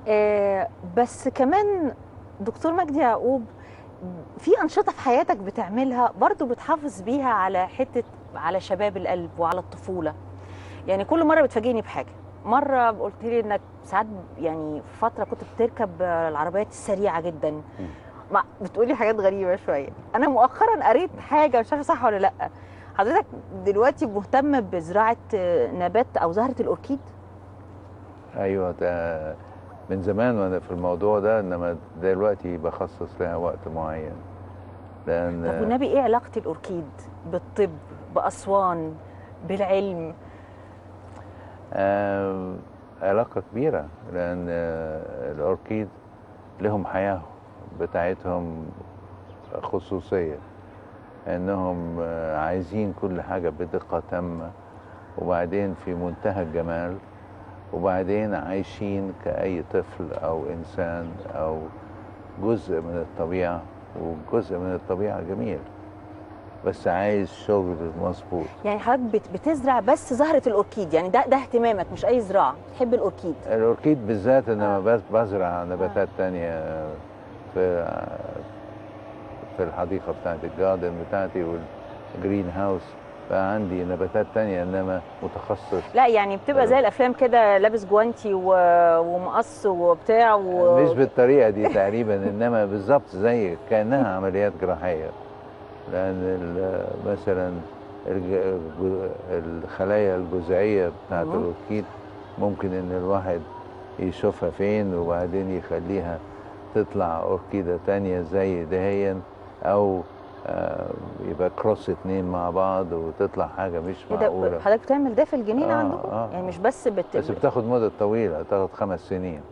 آه بس كمان دكتور مجدي يعقوب في أنشطة في حياتك بتعملها برضو بتحافظ بيها على حتة على شباب القلب وعلى الطفولة يعني كل مرة بتفاجئني بحاجة مرة قلت لي انك ساعات يعني في فترة كنت بتركب العربيات السريعة جدا ما بتقولي حاجات غريبة شوية أنا مؤخرا قريت حاجة مش عارفة صح ولا لأ حضرتك دلوقتي مهتم بزراعة نبات أو زهرة الأوركيد ايوه ده من زمان وانا في الموضوع ده انما دلوقتي بخصص لها وقت معين لان طب والنبي إيه علاقة الأوركيد بالطب بأسوان بالعلم آه علاقة كبيرة لأن آه الأوركيد لهم حياة بتاعتهم خصوصية إنهم آه عايزين كل حاجة بدقة تامة وبعدين في منتهى الجمال وبعدين عايشين كأي طفل أو إنسان أو جزء من الطبيعة وجزء من الطبيعة جميل بس عايز شغل مظبوط يعني حضرتك بت- بتزرع بس زهرة الأوركيد يعني ده ده اهتمامك مش أي زراعة تحب الأوركيد الأوركيد بالذات أنا آه. بس بزرع نباتات تانية في في الحديقة بتاعتي الجاردن بتاعتي والجرين هاوس بقى عندي نباتات تانية إنما متخصص لا يعني بتبقى زي الأفلام كده لابس جوانتي و- ومقص وبتاع و... مش بالطريقة دي تقريبا إنما بالظبط زي كأنها عمليات جراحية لأن ال- مثلا الج- الخلايا الجذعية بتاعت مم. الأوركيد ممكن إن الواحد يشوفها فين وبعدين يخليها تطلع أوركيدة تانية زي دهيا أو آه، يبقى كروس اتنين مع بعض وتطلع حاجة مش إيه ده معقولة حضرتك بتعمل ده في الجنينة آه، عندكم؟ آه. يعني مش بس بت... بس بتاخد مدة طويلة تاخد خمس سنين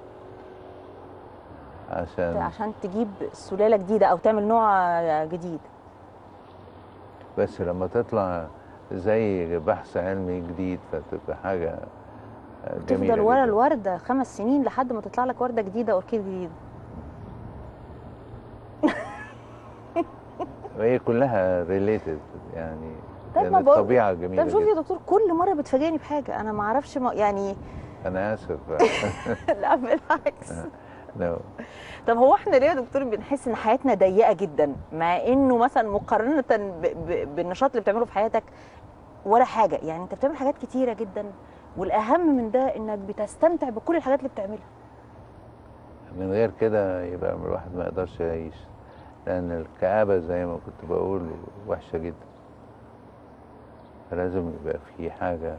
عشان عشان تجيب سلالة جديدة أو تعمل نوع جديد بس لما تطلع زي بحث علمي جديد فتبقى حاجة جميلة تفضل ورا جداً. الوردة خمس سنين لحد ما تطلع لك وردة جديدة أوركيد جديد وهي كلها ريليتد يعني طيب لأن ما بقول- الطبيعة جميلة طب شوف يا جدا دكتور كل مرة بتفاجئني بحاجة أنا ما أعرفش ما يعني أنا آسف لا بالعكس no. طب هو احنا ليه يا دكتور بنحس ان حياتنا ضيقه جدا مع انه مثلا مقارنه ب... ب... بالنشاط اللي بتعمله في حياتك ولا حاجه يعني انت بتعمل حاجات كتيره جدا والاهم من ده انك بتستمتع بكل الحاجات اللي بتعملها من غير كده يبقى الواحد ما يقدرش يعيش لأن الكآبة زي ما كنت بقول وحشة جدا فلازم يبقى في حاجة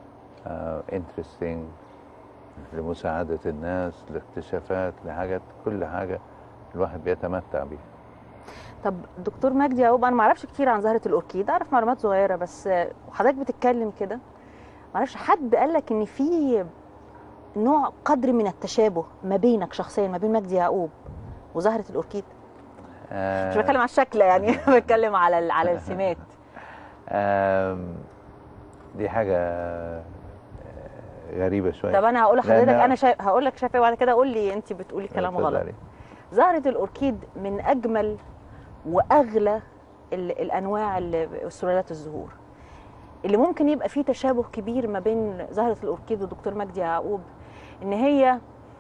انترستنج لمساعدة الناس لاكتشافات لحاجات كل حاجة الواحد بيتمتع بيها طب دكتور مجدي يعقوب انا ما اعرفش كتير عن زهره الاوركيد اعرف معلومات صغيره بس وحضرتك بتتكلم كده ما اعرفش حد قال لك ان في نوع قدر من التشابه ما بينك شخصيا ما بين مجدي يعقوب وزهره الاوركيد مش بتكلم على الشكل يعني بتكلم على ال- على السمات آم، دي حاجة آه، غريبة شوية طب انا هقول لحضرتك لأن- انا شا... هقول لك شايفه وبعد كده قول لي انت بتقولي كلام غلط اتفضلي. زهره الاوركيد من اجمل واغلى ال... الانواع ال- سلالات الزهور اللي ممكن يبقى فيه تشابه كبير ما بين زهره الاوركيد ودكتور مجدي يعقوب ان هي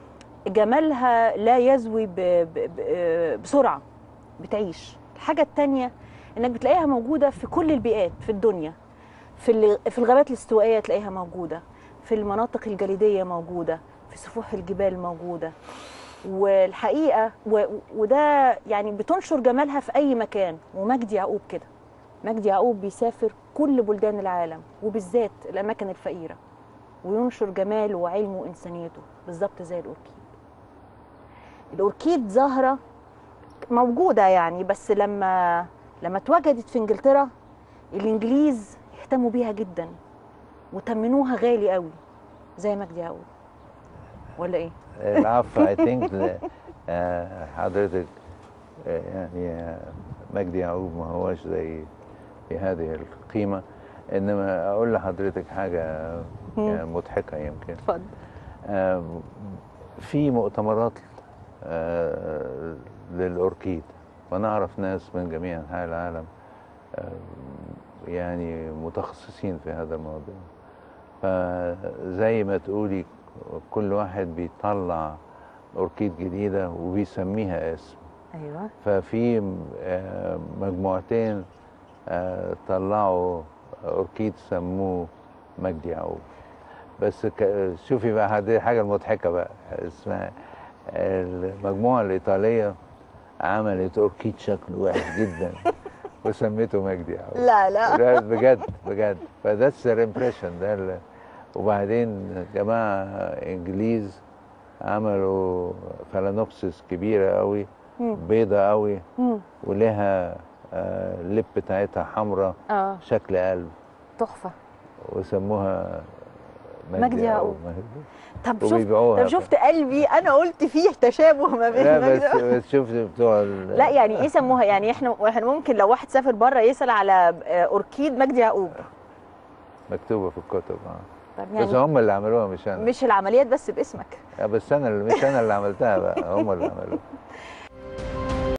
جمالها لا يزوي ب... ب... ب... بسرعه بتعيش الحاجه التانية انك بتلاقيها موجوده في كل البيئات في الدنيا في ال... في الغابات الاستوائيه تلاقيها موجوده في المناطق الجليديه موجوده في سفوح الجبال موجوده والحقيقه و... وده يعني بتنشر جمالها في اي مكان ومجدي يعقوب كده مجدي يعقوب بيسافر كل بلدان العالم وبالذات الاماكن الفقيره وينشر جماله وعلمه وانسانيته بالظبط زي الاوركيد الاوركيد زهره موجوده يعني بس لما لما اتوجدت في انجلترا الانجليز اهتموا بيها جدا وتمنوها غالي قوي زي مجدي يعقوب ولا ايه العفو اي ثينك حضرتك آه، يعني آه، مجدي يعقوب ما هوش زي في هذه القيمة إنما أقول لحضرتك حاجة مم. يعني مضحكة يمكن اتفضل آم، في مؤتمرات آه، للأوركيد وأنا أعرف ناس من جميع أنحاء العالم آم، يعني متخصصين في هذا الموضوع فزي ما تقولي كل واحد بيطلع اوركيد جديده وبيسميها اسم ايوه ففي آه، مجموعتين آه، طلعوا اوركيد سموه مجدي يعقوب بس ك- شوفي بقى هذه الحاجه المضحكه بقى اسمها المجموعه الايطاليه عملت اوركيد شكله وحش جدا وسميته مجدي يعقوب لا لا لا بجد بجد فذاتس امبريشن ده ال- وبعدين جماعه انجليز عملوا فلانوبسس كبيره قوي مم. بيضه قوي مم. ولها آه، اللب بتاعتها حمراء اه شكل قلب تحفه وسموها مجدي يعقوب. مجدي. طب شفت وبيبيعوها طب شفت قلبي انا قلت فيه تشابه ما بين لا مجدي بس بس شفت بتوع ال- لا يعني ايه سموها يعني احنا احنا ممكن لو واحد سافر بره يسال على آه، اوركيد مجدي يعقوب مكتوبه في الكتب اه طب بس يعني هم اللي عملوها مش انا مش العمليات بس باسمك آه، بس انا اللي مش انا اللي عملتها بقى هم اللي عملوها